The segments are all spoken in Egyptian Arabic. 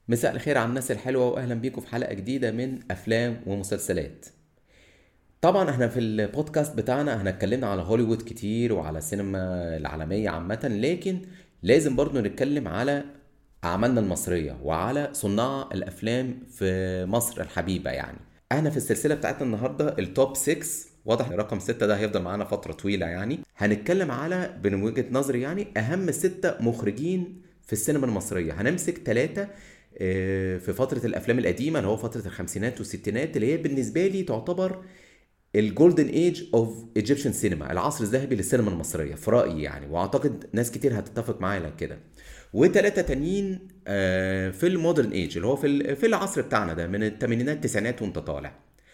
مساء الخير على الناس الحلوة وأهلا بيكم في حلقة جديدة من أفلام ومسلسلات طبعا احنا في البودكاست بتاعنا احنا اتكلمنا على هوليوود كتير وعلى السينما العالمية عامة لكن لازم برضو نتكلم على أعمالنا المصرية وعلى صناع الأفلام في مصر الحبيبة يعني احنا في السلسلة بتاعتنا النهاردة التوب 6 واضح ان رقم ستة ده هيفضل معانا فترة طويلة يعني هنتكلم على من وجهة نظري يعني أهم ستة مخرجين في السينما المصرية هنمسك ثلاثة في فترة الأفلام القديمة اللي هو فترة الخمسينات والستينات اللي هي بالنسبة لي تعتبر الجولدن ايج اوف ايجيبشن سينما العصر الذهبي للسينما المصرية في رأيي يعني واعتقد ناس كتير هتتفق معايا على كده وثلاثة تانيين في المودرن ايج اللي هو في في العصر بتاعنا ده من الثمانينات التسعينات وانت طالع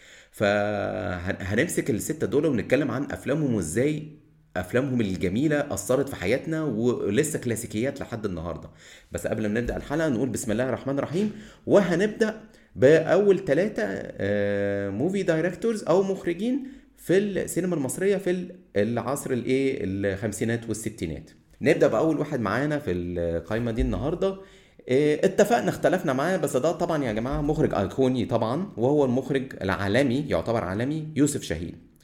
فهنمسك الستة دول ونتكلم عن افلامهم وازاي افلامهم الجميله اثرت في حياتنا ولسه كلاسيكيات لحد النهارده بس قبل ما نبدا الحلقه نقول بسم الله الرحمن الرحيم وهنبدا باول ثلاثه موفي دايركتورز او مخرجين في السينما المصريه في العصر الايه الخمسينات والستينات نبدا باول واحد معانا في القائمه دي النهارده اتفقنا اختلفنا معاه بس ده طبعا يا جماعه مخرج ايقوني طبعا وهو المخرج العالمي يعتبر عالمي يوسف شاهين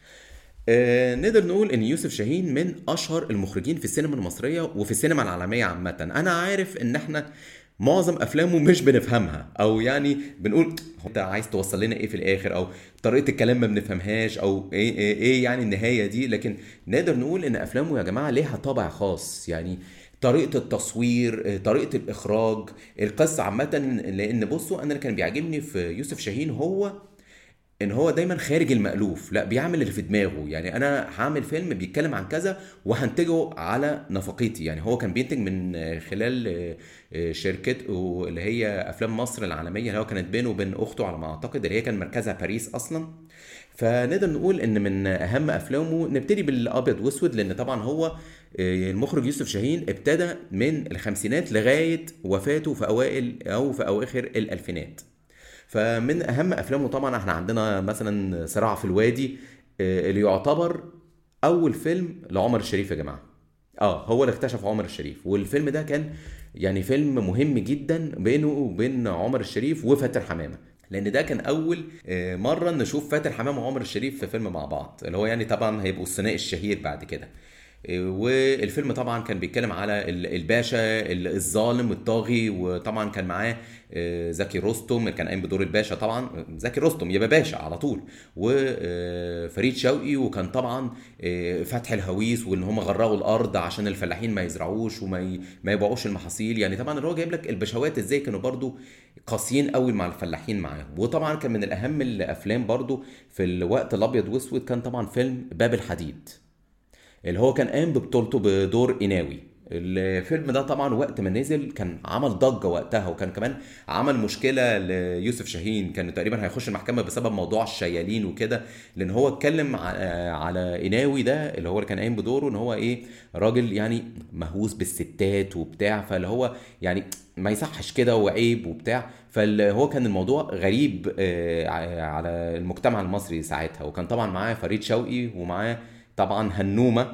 آه نقدر نقول ان يوسف شاهين من اشهر المخرجين في السينما المصريه وفي السينما العالميه عامه انا عارف ان احنا معظم افلامه مش بنفهمها او يعني بنقول انت عايز توصل لنا ايه في الاخر او طريقه الكلام ما بنفهمهاش او ايه ايه, إيه يعني النهايه دي لكن نقدر نقول ان افلامه يا جماعه ليها طابع خاص يعني طريقه التصوير طريقه الاخراج القصه عامه لان بصوا انا اللي كان بيعجبني في يوسف شاهين هو ان هو دايما خارج المألوف لا بيعمل اللي في دماغه يعني انا هعمل فيلم بيتكلم عن كذا وهنتجه على نفقيتي يعني هو كان بينتج من خلال شركة اللي هي افلام مصر العالمية اللي هو كانت بينه وبين اخته على ما اعتقد اللي هي كان مركزها باريس اصلا فنقدر نقول ان من اهم افلامه نبتدي بالابيض واسود لان طبعا هو المخرج يوسف شاهين ابتدى من الخمسينات لغايه وفاته في اوائل او في اواخر الالفينات فمن اهم افلامه طبعا احنا عندنا مثلا صراع في الوادي اللي يعتبر اول فيلم لعمر الشريف يا جماعه اه هو اللي اكتشف عمر الشريف والفيلم ده كان يعني فيلم مهم جدا بينه وبين عمر الشريف وفاتن حمامه لان ده كان اول مره نشوف فاتن حمامه وعمر الشريف في فيلم مع بعض اللي هو يعني طبعا هيبقوا الثنائي الشهير بعد كده والفيلم طبعا كان بيتكلم على الباشا الظالم الطاغي وطبعا كان معاه زكي رستم كان قايم بدور الباشا طبعا زكي رستم يبقى باشا على طول وفريد شوقي وكان طبعا فتح الهويس وان هم غرقوا الارض عشان الفلاحين ما يزرعوش وما ما يبيعوش المحاصيل يعني طبعا اللي هو جايب لك البشوات ازاي كانوا برضو قاسيين قوي مع الفلاحين معاهم وطبعا كان من الاهم الافلام برضو في الوقت الابيض واسود كان طبعا فيلم باب الحديد اللي هو كان قام ببطولته بدور إناوي الفيلم ده طبعا وقت ما نزل كان عمل ضجه وقتها وكان كمان عمل مشكله ليوسف شاهين كان تقريبا هيخش المحكمه بسبب موضوع الشيالين وكده لان هو اتكلم على إناوي ده اللي هو اللي كان قايم بدوره ان هو ايه راجل يعني مهووس بالستات وبتاع فاللي هو يعني ما يصحش كده وعيب وبتاع فهو كان الموضوع غريب على المجتمع المصري ساعتها وكان طبعا معاه فريد شوقي ومعاه طبعا هنومه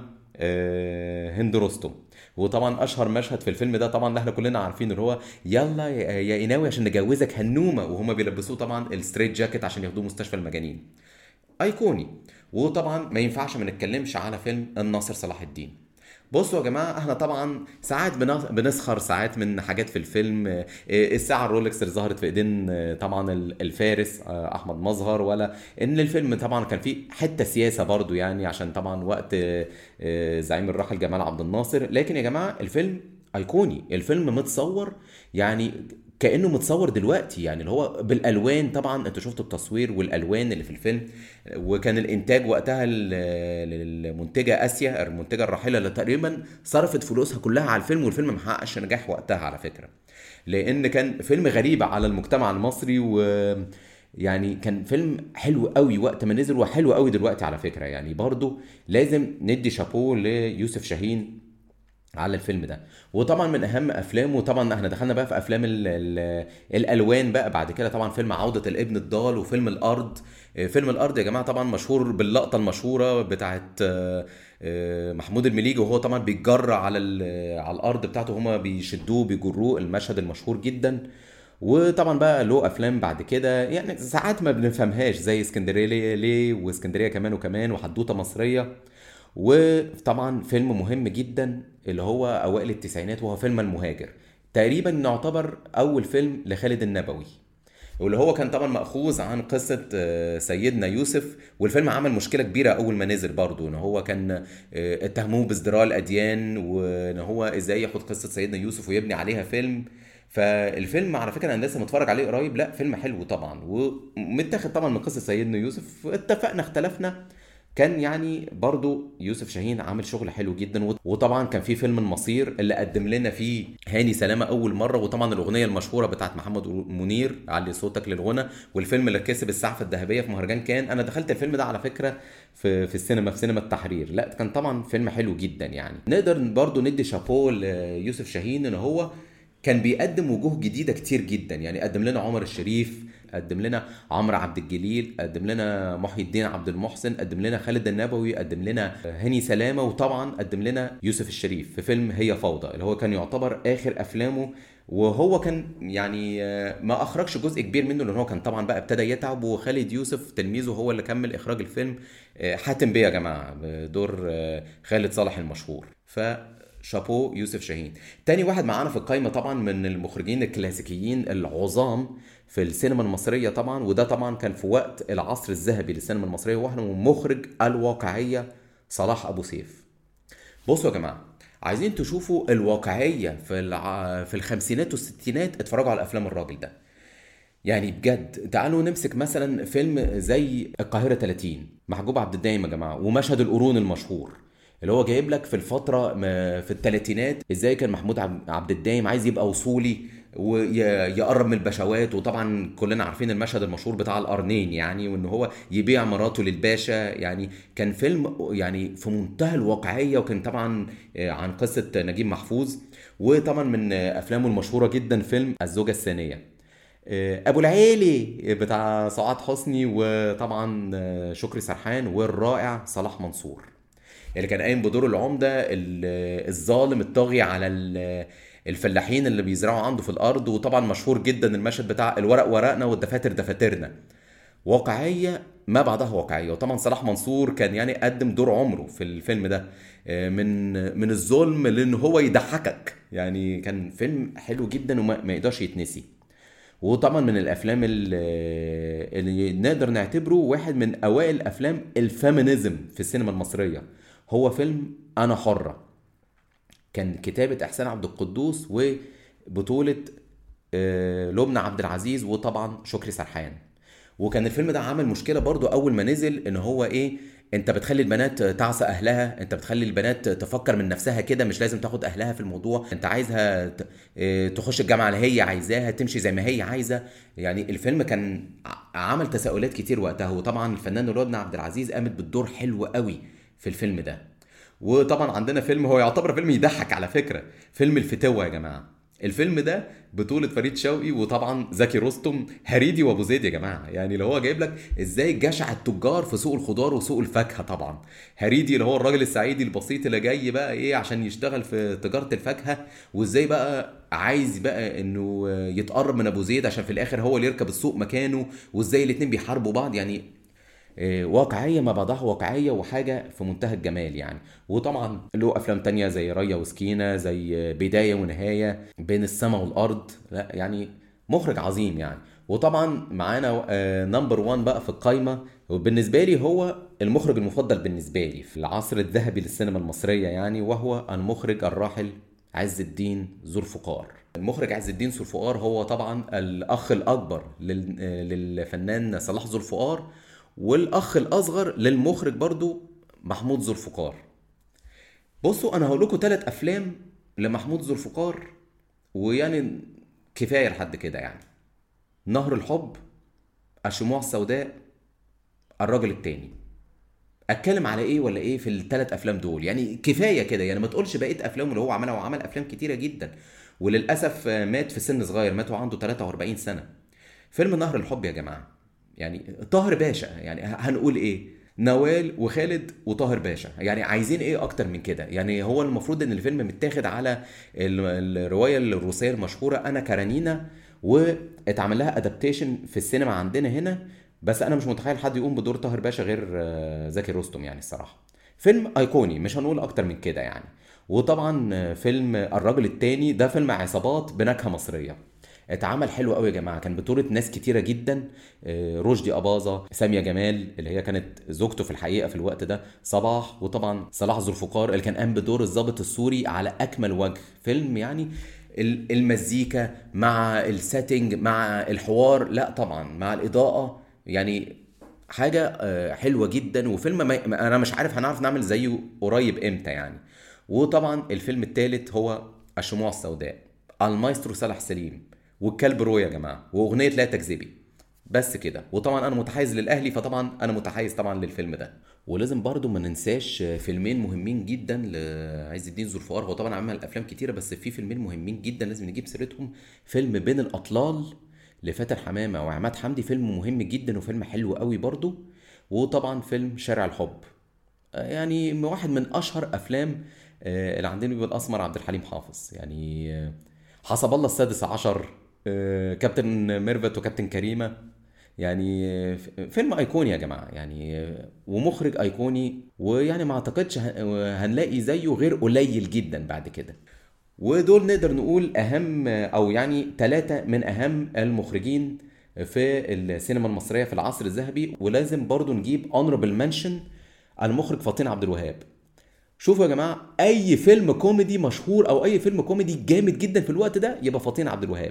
هند رستم وطبعا اشهر مشهد في الفيلم ده طبعا اللي احنا كلنا عارفين اللي هو يلا يا ايناوي عشان نجوزك هنومه وهما بيلبسوه طبعا الستريت جاكيت عشان ياخدوه مستشفى المجانين ايقوني وطبعا ما ينفعش ما نتكلمش على فيلم الناصر صلاح الدين بصوا يا جماعه احنا طبعا ساعات بنسخر ساعات من حاجات في الفيلم الساعه الرولكس اللي ظهرت في ايدين طبعا الفارس احمد مظهر ولا ان الفيلم طبعا كان فيه حته سياسه برضو يعني عشان طبعا وقت زعيم الراحل جمال عبد الناصر لكن يا جماعه الفيلم ايقوني الفيلم متصور يعني كانه متصور دلوقتي يعني اللي هو بالالوان طبعا انت شفت التصوير والالوان اللي في الفيلم وكان الانتاج وقتها للمنتجه اسيا المنتجه الراحله اللي تقريبا صرفت فلوسها كلها على الفيلم والفيلم ما حققش نجاح وقتها على فكره لان كان فيلم غريب على المجتمع المصري و يعني كان فيلم حلو قوي وقت ما نزل وحلو قوي دلوقتي على فكره يعني برضو لازم ندي شابوه ليوسف شاهين على الفيلم ده وطبعا من اهم افلامه طبعا احنا دخلنا بقى في افلام ال ال الالوان بقى بعد كده طبعا فيلم عوده الابن الضال وفيلم الارض فيلم الارض يا جماعه طبعا مشهور باللقطه المشهوره بتاعت محمود المليجي وهو طبعا بيتجرى على على الارض بتاعته هما بيشدوه بيجروه المشهد المشهور جدا وطبعا بقى له افلام بعد كده يعني ساعات ما بنفهمهاش زي اسكندريه ليه واسكندريه كمان وكمان وحدوته مصريه وطبعا فيلم مهم جدا اللي هو اوائل التسعينات وهو فيلم المهاجر تقريبا نعتبر اول فيلم لخالد النبوي واللي هو كان طبعا مأخوذ عن قصة آه، سيدنا يوسف والفيلم عمل مشكلة كبيرة أول ما نزل برضه إن هو كان آه، اتهموه بازدراء الأديان وإن هو إزاي ياخد قصة سيدنا يوسف ويبني عليها فيلم فالفيلم على فكرة أنا لسه متفرج عليه قريب لا فيلم حلو طبعا ومتاخد طبعا من قصة سيدنا يوسف اتفقنا اختلفنا كان يعني برضو يوسف شاهين عامل شغل حلو جدا وطبعا كان في فيلم المصير اللي قدم لنا فيه هاني سلامه اول مره وطبعا الاغنيه المشهوره بتاعت محمد منير علي صوتك للغنى والفيلم اللي كسب السعفه الذهبيه في مهرجان كان انا دخلت الفيلم ده على فكره في في السينما في سينما التحرير لا كان طبعا فيلم حلو جدا يعني نقدر برضو ندي شابو ليوسف شاهين ان هو كان بيقدم وجوه جديده كتير جدا يعني قدم لنا عمر الشريف قدم لنا عمرو عبد الجليل قدم لنا محي الدين عبد المحسن قدم لنا خالد النبوي قدم لنا هاني سلامه وطبعا قدم لنا يوسف الشريف في فيلم هي فوضى اللي هو كان يعتبر اخر افلامه وهو كان يعني ما اخرجش جزء كبير منه لان هو كان طبعا بقى ابتدى يتعب وخالد يوسف تلميذه هو اللي كمل اخراج الفيلم حاتم بيه يا جماعه بدور خالد صالح المشهور ف شابو يوسف شاهين تاني واحد معانا في القايمة طبعا من المخرجين الكلاسيكيين العظام في السينما المصرية طبعا وده طبعا كان في وقت العصر الذهبي للسينما المصرية واحد من مخرج الواقعية صلاح أبو سيف بصوا يا جماعة عايزين تشوفوا الواقعية في الع... في الخمسينات والستينات اتفرجوا على أفلام الراجل ده يعني بجد تعالوا نمسك مثلا فيلم زي القاهرة 30 محجوب عبد الدايم يا جماعة ومشهد القرون المشهور اللي هو جايب لك في الفترة في الثلاثينات ازاي كان محمود عبد الدايم عايز يبقى وصولي ويقرب من البشوات وطبعا كلنا عارفين المشهد المشهور بتاع القرنين يعني وان هو يبيع مراته للباشا يعني كان فيلم يعني في منتهى الواقعيه وكان طبعا عن قصه نجيب محفوظ وطبعا من افلامه المشهوره جدا فيلم الزوجه الثانيه ابو العيلي بتاع سعاد حسني وطبعا شكري سرحان والرائع صلاح منصور اللي كان قايم بدور العمده الظالم الطاغي على الفلاحين اللي بيزرعوا عنده في الارض وطبعا مشهور جدا المشهد بتاع الورق ورقنا والدفاتر دفاترنا واقعيه ما بعدها واقعيه وطبعا صلاح منصور كان يعني قدم دور عمره في الفيلم ده من من الظلم لان هو يضحكك يعني كان فيلم حلو جدا وما يقدرش يتنسي وطبعا من الافلام اللي, اللي نقدر نعتبره واحد من اوائل افلام الفيمينيزم في السينما المصريه هو فيلم انا حره كان كتابة إحسان عبد القدوس وبطولة لبنى عبد العزيز وطبعا شكري سرحان وكان الفيلم ده عامل مشكلة برضو أول ما نزل إن هو إيه انت بتخلي البنات تعصى اهلها انت بتخلي البنات تفكر من نفسها كده مش لازم تاخد اهلها في الموضوع انت عايزها تخش الجامعه اللي هي عايزاها تمشي زي ما هي عايزه يعني الفيلم كان عمل تساؤلات كتير وقتها وطبعا الفنان لبنى عبد العزيز قامت بالدور حلو قوي في الفيلم ده وطبعا عندنا فيلم هو يعتبر فيلم يضحك على فكره فيلم الفتوه يا جماعه الفيلم ده بطولة فريد شوقي وطبعا زكي رستم هريدي وابو زيد يا جماعة يعني اللي هو جايب لك ازاي جشع التجار في سوق الخضار وسوق الفاكهة طبعا هريدي اللي هو الراجل السعيدي البسيط اللي جاي بقى ايه عشان يشتغل في تجارة الفاكهة وازاي بقى عايز بقى انه يتقرب من ابو زيد عشان في الاخر هو اللي يركب السوق مكانه وازاي الاتنين بيحاربوا بعض يعني واقعيه ما بعدها واقعيه وحاجه في منتهى الجمال يعني وطبعا له افلام تانية زي ريا وسكينه زي بدايه ونهايه بين السماء والارض لا يعني مخرج عظيم يعني وطبعا معانا نمبر 1 بقى في القايمه وبالنسبه لي هو المخرج المفضل بالنسبه لي في العصر الذهبي للسينما المصريه يعني وهو المخرج الراحل عز الدين ذوالفقار المخرج عز الدين ذوالفقار هو طبعا الاخ الاكبر للفنان صلاح ذوالفقار والاخ الاصغر للمخرج برضو محمود ذوالفقار بصوا انا هقول لكم ثلاث افلام لمحمود ذوالفقار ويعني كفايه لحد كده يعني نهر الحب الشموع السوداء الراجل التاني اتكلم على ايه ولا ايه في الثلاث افلام دول يعني كفايه كده يعني ما تقولش بقيه افلامه اللي هو عملها وعمل افلام كتيره جدا وللاسف مات في سن صغير مات وعنده 43 سنه فيلم نهر الحب يا جماعه يعني طاهر باشا يعني هنقول ايه نوال وخالد وطاهر باشا يعني عايزين ايه اكتر من كده يعني هو المفروض ان الفيلم متاخد على الروايه الروسيه المشهوره انا كارانينا واتعمل لها ادابتيشن في السينما عندنا هنا بس انا مش متخيل حد يقوم بدور طاهر باشا غير آه، زكي رستم يعني الصراحه فيلم ايقوني مش هنقول اكتر من كده يعني وطبعا آه، فيلم الرجل التاني ده فيلم عصابات بنكهه مصريه اتعمل حلو قوي يا جماعه كان بطوله ناس كتيره جدا آه، رشدي اباظه ساميه جمال اللي هي كانت زوجته في الحقيقه في الوقت ده صباح وطبعا صلاح ذو الفقار اللي كان قام بدور الضابط السوري على اكمل وجه فيلم يعني ال- المزيكا مع السيتنج مع الحوار لا طبعا مع الاضاءه يعني حاجه آه، حلوه جدا وفيلم ما ما- انا مش عارف هنعرف نعمل زيه قريب امتى يعني وطبعا الفيلم الثالث هو الشموع السوداء المايسترو صالح سليم والكلب روي يا جماعه واغنيه لا تكذبي بس كده وطبعا انا متحيز للاهلي فطبعا انا متحيز طبعا للفيلم ده ولازم برضو ما ننساش فيلمين مهمين جدا لعز الدين ذو الفقار هو طبعا عمل افلام كتيره بس في فيلمين مهمين جدا لازم نجيب سيرتهم فيلم بين الاطلال لفاتن حمامه وعماد حمدي فيلم مهم جدا وفيلم حلو قوي برضو وطبعا فيلم شارع الحب يعني واحد من اشهر افلام آه، اللي عندنا بيبقى الاسمر عبد الحليم حافظ يعني آه، حسب الله السادس عشر آه، كابتن ميرفت وكابتن كريمه يعني آه، فيلم ايقوني يا جماعه يعني آه، ومخرج ايقوني ويعني ما اعتقدش ه- هنلاقي زيه غير قليل جدا بعد كده ودول نقدر نقول اهم او يعني ثلاثة من اهم المخرجين في السينما المصرية في العصر الذهبي ولازم برضو نجيب honorable mention المخرج فطين عبد الوهاب شوفوا يا جماعة اي فيلم كوميدي مشهور او اي فيلم كوميدي جامد جدا في الوقت ده يبقى فطين عبد الوهاب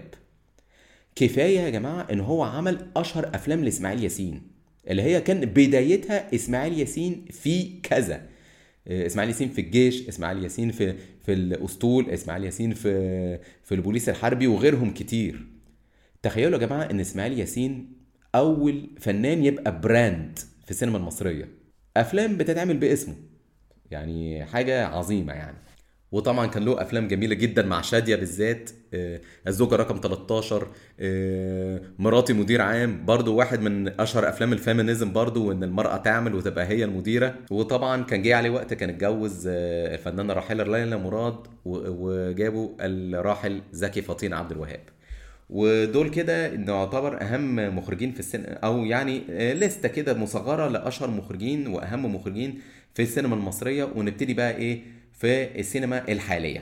كفاية يا جماعة ان هو عمل اشهر افلام لاسماعيل ياسين اللي هي كان بدايتها اسماعيل ياسين في كذا آه، اسماعيل ياسين في الجيش اسماعيل ياسين في في الاسطول اسماعيل ياسين في في البوليس الحربي وغيرهم كتير تخيلوا يا جماعه ان اسماعيل ياسين اول فنان يبقى براند في السينما المصريه افلام بتتعمل باسمه يعني حاجه عظيمه يعني وطبعا كان له افلام جميله جدا مع شاديه بالذات آه، الزوجه رقم 13 آه، مراتي مدير عام برضو واحد من اشهر افلام الفيمينيزم برضو وان المراه تعمل وتبقى هي المديره وطبعا كان جه عليه وقت كان اتجوز آه، الفنانه راحله ليلى مراد و- وجابوا الراحل زكي فطين عبد الوهاب ودول كده انه يعتبر اهم مخرجين في السينما او يعني آه، لستة كده مصغرة لاشهر مخرجين واهم مخرجين في السينما المصرية ونبتدي بقى ايه في السينما الحالية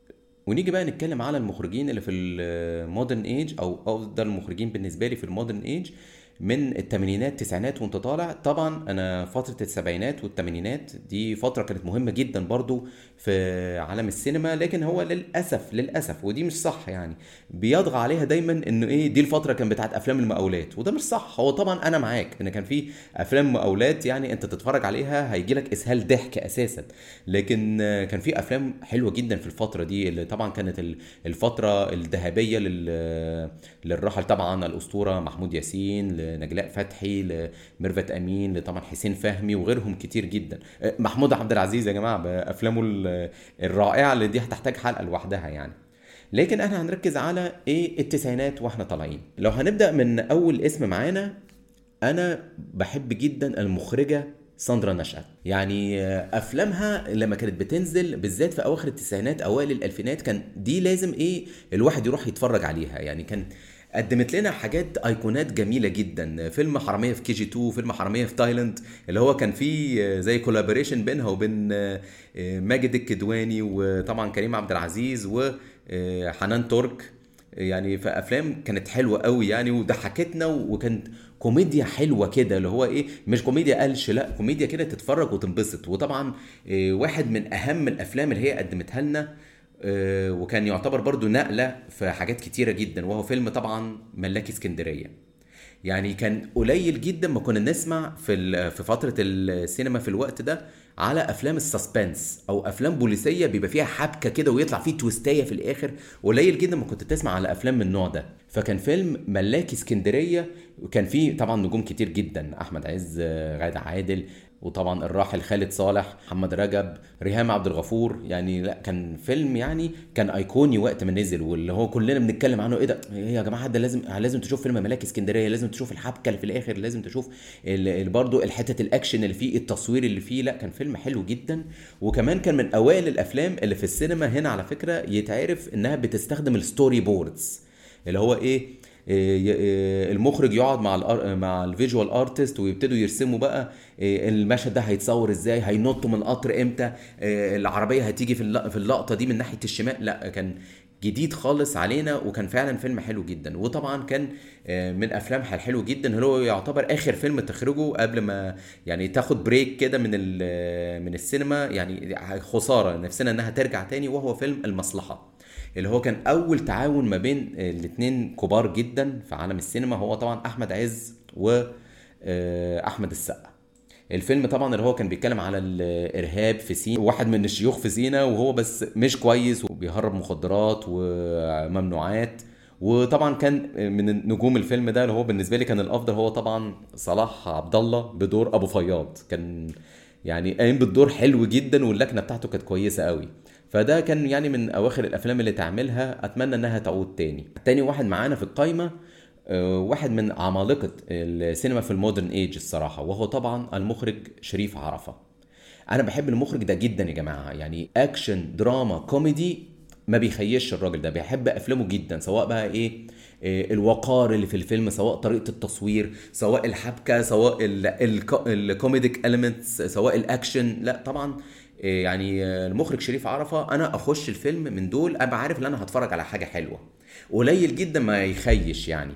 ونيجي بقى نتكلم على المخرجين اللي في المودرن ايج او افضل المخرجين بالنسبه لي في المودرن ايج من الثمانينات التسعينات وانت طالع طبعا انا فتره السبعينات والثمانينات دي فتره كانت مهمه جدا برضو في عالم السينما لكن هو للاسف للاسف ودي مش صح يعني بيطغى عليها دايما انه ايه دي الفتره كان بتاعت افلام المقاولات وده مش صح هو طبعا انا معاك ان كان في افلام مقاولات يعني انت تتفرج عليها هيجي لك اسهال ضحك اساسا لكن آه، كان في افلام حلوه جدا في الفتره دي اللي طبعا كانت ال- الفتره الذهبيه لل للراحل طبعا الاسطوره محمود ياسين لنجلاء فتحي لميرفت امين لطبعا حسين فهمي وغيرهم كتير جدا آه، محمود عبد العزيز يا جماعه بافلامه ال- الرائعه اللي دي هتحتاج حلقه لوحدها يعني لكن احنا هنركز على ايه التسعينات واحنا طالعين لو هنبدا من اول اسم معانا انا بحب جدا المخرجه ساندرا نشأت يعني آه، افلامها لما كانت بتنزل بالذات في اواخر التسعينات اوائل الالفينات كان دي لازم ايه الواحد يروح يتفرج عليها يعني كان قدمت لنا حاجات ايقونات جميله جدا فيلم حراميه في كي جي 2 فيلم حراميه في تايلاند اللي هو كان فيه آه، زي كولابوريشن بينها وبين آه، آه، ماجد الكدواني وطبعا كريم عبد العزيز وحنان ترك يعني في افلام كانت حلوه قوي يعني وضحكتنا وكانت كوميديا حلوه كده اللي هو ايه مش كوميديا قلش لا كوميديا كده تتفرج وتنبسط وطبعا إيه، واحد من اهم الافلام اللي هي قدمتها لنا آه، وكان يعتبر برضو نقله في حاجات كتيره جدا وهو فيلم طبعا ملاكي اسكندريه يعني كان قليل جدا ما كنا نسمع في ال- في فتره السينما في الوقت ده على افلام السسبنس او افلام بوليسيه بيبقى فيها حبكه كده ويطلع فيه تويستايه في الاخر قليل جدا ما كنت تسمع على افلام من النوع ده فكان فيلم ملاكي اسكندريه وكان فيه طبعا نجوم كتير جدا احمد عز آه، غادة عادل وطبعا الراحل خالد صالح محمد رجب ريهام عبد الغفور يعني لا كان فيلم يعني كان ايقوني وقت ما نزل واللي هو كلنا بنتكلم عنه ايه ده ايه يا جماعه ده لازم لازم تشوف فيلم ملاك اسكندريه لازم تشوف الحبكه اللي في الاخر لازم تشوف ال- ال- برضه الحته الاكشن اللي فيه التصوير اللي فيه لا كان فيلم حلو جدا وكمان كان من اوائل الافلام اللي في السينما هنا على فكره يتعرف انها بتستخدم الستوري بوردز اللي هو ايه إيه، إيه، المخرج يقعد مع الار مع الفيجوال ارتست ويبتدوا يرسموا بقى إيه، المشهد ده هيتصور ازاي هينطوا من القطر امتى إيه، العربيه هتيجي في اللق- في اللقطه دي من ناحيه الشمال لا كان جديد خالص علينا وكان فعلا فيلم حلو جدا وطبعا كان آه، من افلامها الحلو جدا هو يعتبر اخر فيلم تخرجه قبل ما يعني تاخد بريك كده من ال- من السينما يعني خساره نفسنا انها ترجع تاني وهو فيلم المصلحه اللي هو كان اول تعاون ما بين الاثنين كبار جدا في عالم السينما هو طبعا احمد عز واحمد السقا الفيلم طبعا اللي هو كان بيتكلم على الارهاب في سينا واحد من الشيوخ في سينا وهو بس مش كويس وبيهرب مخدرات وممنوعات وطبعا كان من نجوم الفيلم ده اللي هو بالنسبه لي كان الافضل هو طبعا صلاح عبد الله بدور ابو فياض كان يعني قايم بالدور حلو جدا واللكنه بتاعته كانت كويسه قوي فده كان يعني من اواخر الافلام اللي تعملها اتمنى انها تعود تاني تاني واحد معانا في القايمه آه، واحد من عمالقه السينما في المودرن ايج الصراحه وهو طبعا المخرج شريف عرفه انا بحب المخرج ده جدا يا جماعه يعني اكشن دراما كوميدي ما بيخيش الراجل ده بيحب افلامه جدا سواء بقى ايه إيه الوقار اللي في الفيلم سواء طريقه التصوير سواء الحبكه سواء الكوميديك اليمنتس سواء الاكشن لا طبعا إيه يعني المخرج شريف عرفه انا اخش الفيلم من دول ابقى عارف ان انا هتفرج على حاجه حلوه قليل جدا ما يخيش يعني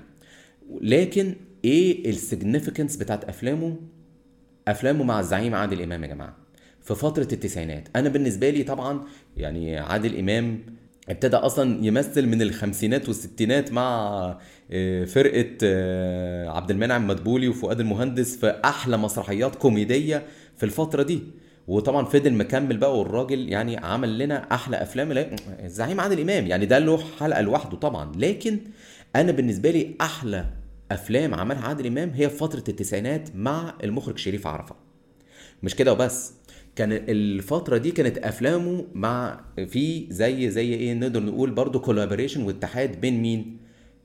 لكن ايه السيجنيفيكانس بتاعت افلامه افلامه مع الزعيم عادل امام يا جماعه في فتره التسعينات انا بالنسبه لي طبعا يعني عادل امام ابتدى اصلا يمثل من الخمسينات والستينات مع آه، فرقه آه، عبد المنعم مدبولي وفؤاد المهندس في احلى مسرحيات كوميديه في الفتره دي وطبعا فضل مكمل بقى والراجل يعني عمل لنا احلى افلام لا- الزعيم عادل امام يعني ده له حلقه لوحده طبعا لكن انا بالنسبه لي احلى افلام عملها عادل امام هي في فتره التسعينات مع المخرج شريف عرفه مش كده وبس كان الفترة دي كانت أفلامه مع في زي زي إيه نقدر نقول برضو كولابوريشن واتحاد بين مين؟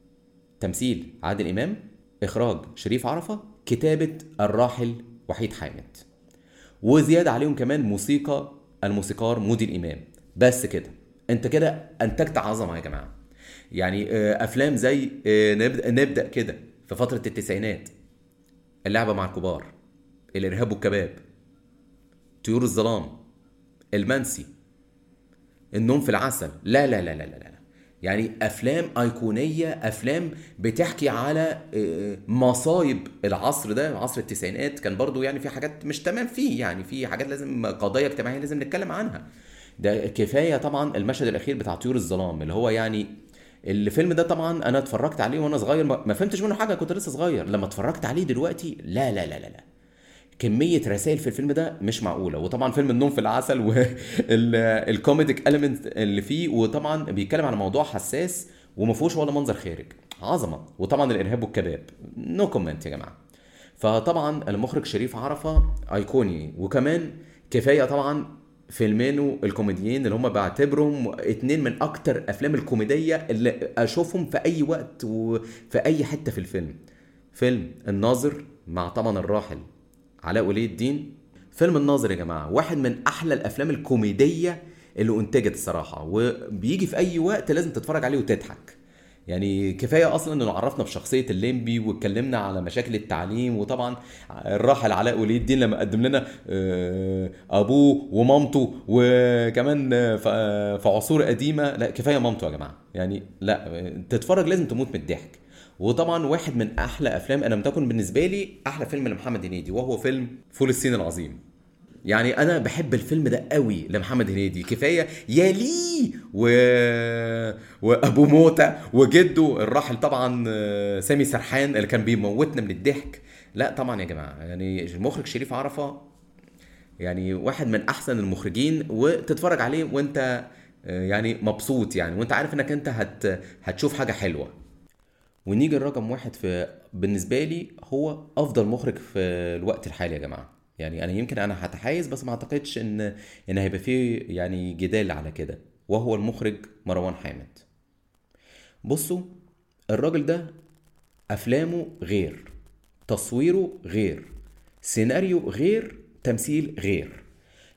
تمثيل عادل إمام إخراج شريف عرفة كتابة الراحل وحيد حامد وزيادة عليهم كمان موسيقى الموسيقار مودي الإمام بس كده أنت كده أنتجت عظمة يا جماعة يعني آه، أفلام زي آه، نبدأ نبدأ كده في فترة التسعينات اللعبة مع الكبار الإرهاب والكباب طيور الظلام المنسي النوم في العسل لا لا لا لا لا لا يعني افلام ايقونيه افلام بتحكي على آه، مصايب العصر ده عصر التسعينات كان برضو يعني في حاجات مش تمام فيه يعني في حاجات لازم قضايا اجتماعيه لازم نتكلم عنها ده كفايه طبعا المشهد الاخير بتاع طيور الظلام اللي هو يعني الفيلم ده طبعا انا اتفرجت عليه وانا صغير ما ما فهمتش منه حاجه كنت لسه صغير لما اتفرجت عليه دلوقتي لا لا لا لا, لا. كمية رسائل في الفيلم ده مش معقولة وطبعا فيلم النوم في العسل والكوميديك اليمنت اللي فيه وطبعا بيتكلم على موضوع حساس وما فيهوش ولا منظر خارج عظمة وطبعا الإرهاب والكباب نو no كومنت يا جماعة فطبعا المخرج شريف عرفة أيقوني وكمان كفاية طبعا فيلمينه الكوميديين اللي هم بعتبرهم اتنين من اكتر افلام الكوميديه اللي اشوفهم في اي وقت وفي اي حته في الفيلم فيلم الناظر مع طبعا الراحل علاء ولي الدين فيلم الناظر يا جماعه واحد من احلى الافلام الكوميديه اللي انتجت الصراحه وبيجي في اي وقت لازم تتفرج عليه وتضحك يعني كفايه اصلا انه عرفنا بشخصيه الليمبي واتكلمنا على مشاكل التعليم وطبعا الراحل علاء ولي الدين لما قدم لنا آه، ابوه ومامته وكمان آه، ف- آه، في عصور قديمه لا كفايه مامته يا جماعه يعني لا آه، تتفرج لازم تموت من الضحك وطبعا واحد من احلى افلام انا لم تكن بالنسبه لي احلى فيلم لمحمد هنيدي وهو فيلم فول الصين العظيم يعني انا بحب الفيلم ده قوي لمحمد هنيدي كفايه يا ليه و... وابو موتى وجده الراحل طبعا آه، سامي سرحان اللي كان بيموتنا من الضحك لا طبعا يا جماعه يعني المخرج شريف عرفه يعني واحد من احسن المخرجين وتتفرج عليه وانت آه، يعني مبسوط يعني وانت عارف انك انت هت... هتشوف حاجه حلوه ونيجي الرقم واحد في بالنسبه لي هو افضل مخرج في الوقت الحالي يا جماعه يعني انا يمكن انا هتحيز بس ما اعتقدش ان ان هيبقى فيه يعني جدال على كده وهو المخرج مروان حامد بصوا الراجل ده افلامه غير تصويره غير سيناريو غير تمثيل غير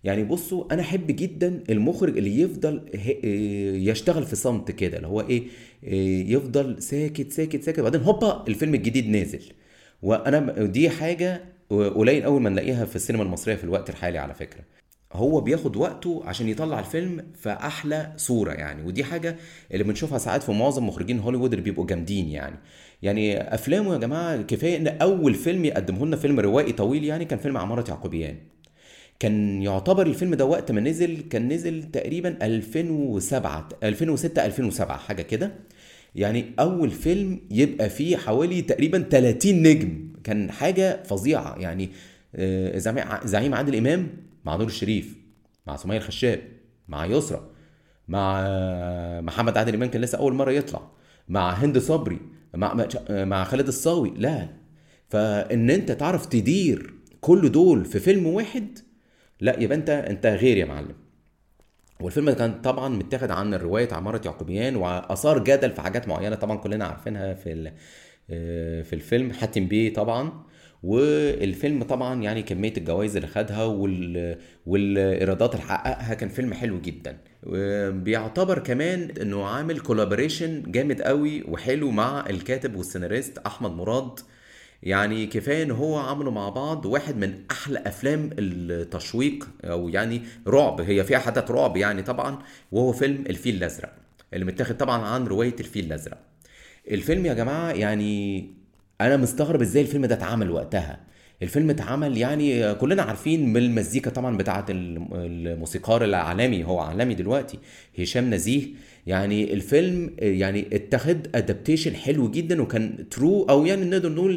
يعني بصوا انا احب جدا المخرج اللي يفضل ه- يشتغل في صمت كده اللي هو ايه إيه، يفضل ساكت ساكت ساكت بعدين هوبا الفيلم الجديد نازل وانا دي حاجه قليل اول ما نلاقيها في السينما المصريه في الوقت الحالي على فكره هو بياخد وقته عشان يطلع الفيلم في احلى صوره يعني ودي حاجه اللي بنشوفها ساعات في معظم مخرجين هوليوود اللي بيبقوا جامدين يعني يعني افلامه يا جماعه كفايه ان اول فيلم يقدمه لنا فيلم روائي طويل يعني كان فيلم عماره يعقوبيان كان يعتبر الفيلم ده وقت ما نزل كان نزل تقريبا 2007 2006 2007 حاجه كده يعني اول فيلم يبقى فيه حوالي تقريبا 30 نجم كان حاجه فظيعه يعني آه، زعيم زعيم عادل امام مع نور الشريف مع سمية الخشاب مع يسرا مع آه، محمد عادل امام كان لسه اول مره يطلع مع هند صبري مع مع- مع خالد الصاوي لا فان انت تعرف تدير كل دول في فيلم واحد لا يبقى انت انت غير يا معلم والفيلم ده كان طبعا متاخد عن روايه عماره يعقوبيان واثار جدل في حاجات معينه طبعا كلنا عارفينها في ال- آه، في الفيلم حاتم بيه طبعا والفيلم طبعا يعني كميه الجوائز اللي خدها وال... والايرادات اللي حققها كان فيلم حلو جدا بيعتبر كمان انه عامل كولابوريشن جامد قوي وحلو مع الكاتب والسيناريست احمد مراد يعني كفايه ان هو عملوا مع بعض واحد من احلى افلام التشويق او يعني رعب هي فيها حتت رعب يعني طبعا وهو فيلم الفيل الازرق اللي متاخد طبعا عن روايه الفيل الازرق الفيلم يا جماعه يعني انا مستغرب ازاي الفيلم ده اتعمل وقتها الفيلم اتعمل يعني كلنا عارفين من المزيكا طبعا بتاعه الم- الموسيقار العالمي هو عالمي دلوقتي هشام نزيه يعني الفيلم يعني اتخذ ادابتيشن حلو جدا وكان ترو او يعني نقدر نقول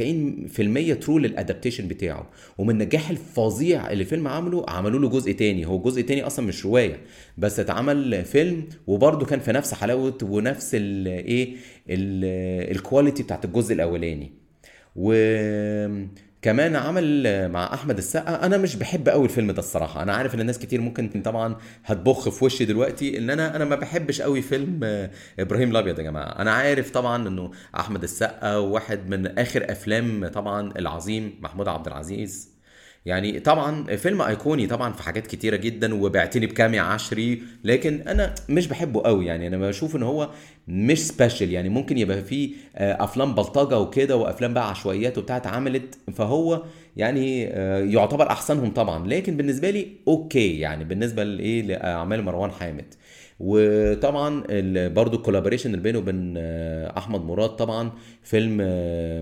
90% ترو للادابتيشن بتاعه ومن النجاح الفظيع اللي الفيلم عمله عملوا له جزء تاني هو جزء تاني اصلا مش روايه بس اتعمل فيلم وبرده كان في نفس حلاوه ونفس الايه الكواليتي بتاعت الجزء الاولاني وكمان عمل مع احمد السقا انا مش بحب قوي الفيلم ده الصراحه انا عارف ان الناس كتير ممكن طبعا هتبخ في وشي دلوقتي ان انا انا ما بحبش قوي فيلم آه، ابراهيم الابيض يا جماعه انا عارف طبعا انه احمد السقا واحد من اخر افلام طبعا العظيم محمود عبد العزيز يعني طبعا فيلم ايقوني طبعا في حاجات كتيره جدا وبعتني بكام يا عشري لكن انا مش بحبه قوي يعني انا بشوف ان هو مش سبيشال يعني ممكن يبقى فيه آه، افلام بلطجه وكده وافلام بقى عشوائيات وبتاع اتعملت فهو يعني آه، يعتبر احسنهم طبعا لكن بالنسبه لي اوكي يعني بالنسبه لايه لاعمال مروان حامد وطبعا ال- برضو الكولابوريشن اللي بينه وبين آه، احمد مراد طبعا فيلم آه،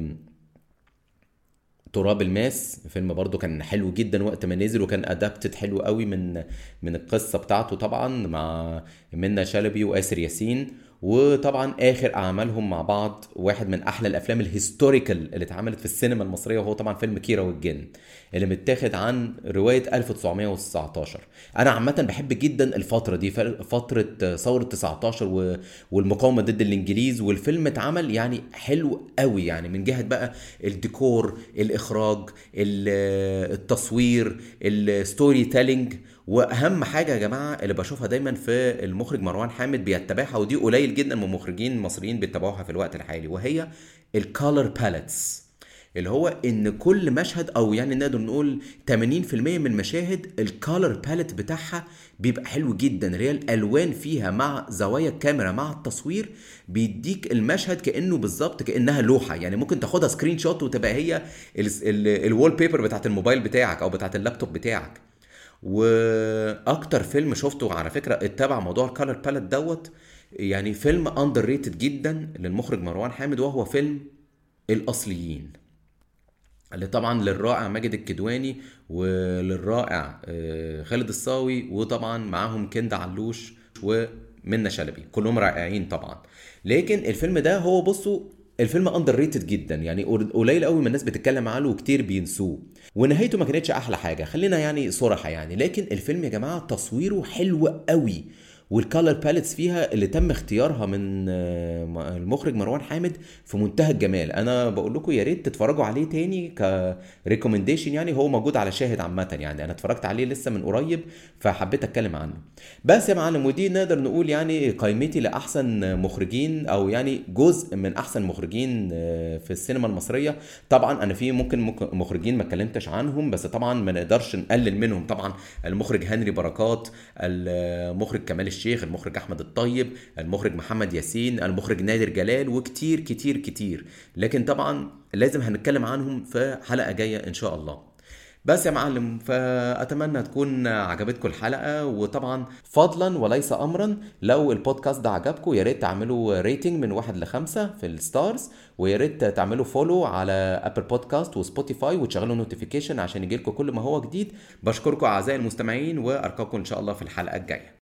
تراب الماس فيلم برضو كان حلو جدا وقت ما نزل وكان ادابتد حلو قوي من من القصه بتاعته طبعا مع منى شلبي واسر ياسين وطبعا اخر اعمالهم مع بعض واحد من احلى الافلام الهيستوريكال اللي اتعملت في السينما المصريه وهو طبعا فيلم كيرة والجن اللي متاخد عن روايه 1919 انا عامه بحب جدا الفتره دي فتره ثوره 19 و- والمقاومه ضد الانجليز والفيلم اتعمل يعني حلو قوي يعني من جهه بقى الديكور الاخراج ال- التصوير الستوري تيلينج واهم حاجه يا جماعه اللي بشوفها دايما في المخرج مروان حامد بيتبعها ودي قليل جدا من المخرجين المصريين بيتبعوها في الوقت الحالي وهي الكالر باليتس اللي هو ان كل مشهد او يعني نقدر نقول 80% من المشاهد الكالر باليت بتاعها بيبقى حلو جدا اللي هي الالوان فيها مع زوايا الكاميرا مع التصوير بيديك المشهد كانه بالظبط كانها لوحه يعني ممكن تاخدها سكرين شوت وتبقى هي الوول بيبر بتاعت الموبايل بتاعك او بتاعت اللابتوب بتاعك واكتر فيلم شفته على فكره اتبع موضوع الكالر باليت دوت يعني فيلم اندر ريتد جدا للمخرج مروان حامد وهو فيلم الاصليين اللي طبعا للرائع ماجد الكدواني وللرائع آه، خالد الصاوي وطبعا معاهم كند علوش ومنى شلبي كلهم رائعين طبعا لكن الفيلم ده هو بصوا الفيلم اندر ريتد جدا يعني قليل قوي من الناس بتتكلم عنه وكتير بينسوه ونهايته ما كانتش احلى حاجه خلينا يعني صراحه يعني لكن الفيلم يا جماعه تصويره حلو قوي والكالر باليتس فيها اللي تم اختيارها من آه، المخرج مروان حامد في منتهى الجمال انا بقول لكم يا ريت تتفرجوا عليه تاني كريكومنديشن يعني هو موجود على شاهد عامه يعني انا اتفرجت عليه لسه من قريب فحبيت اتكلم عنه بس يا معلم ودي نقدر نقول يعني قائمتي لاحسن مخرجين او يعني جزء من احسن مخرجين آه، في السينما المصريه طبعا انا في ممكن مك- مخرجين ما اتكلمتش عنهم بس طبعا ما نقدرش نقلل منهم طبعا المخرج هنري بركات المخرج كمال الشيخ المخرج احمد الطيب المخرج محمد ياسين المخرج نادر جلال وكتير كتير كتير لكن طبعا لازم هنتكلم عنهم في حلقه جايه ان شاء الله بس يا معلم فاتمنى تكون عجبتكم الحلقه وطبعا فضلا وليس امرا لو البودكاست ده عجبكم يا ريت تعملوا ريتنج من واحد لخمسة في الستارز ويا ريت تعملوا فولو على ابل بودكاست وسبوتيفاي وتشغلوا نوتيفيكيشن عشان يجيلكم كل ما هو جديد بشكركم اعزائي المستمعين وارقاكم ان شاء الله في الحلقه الجايه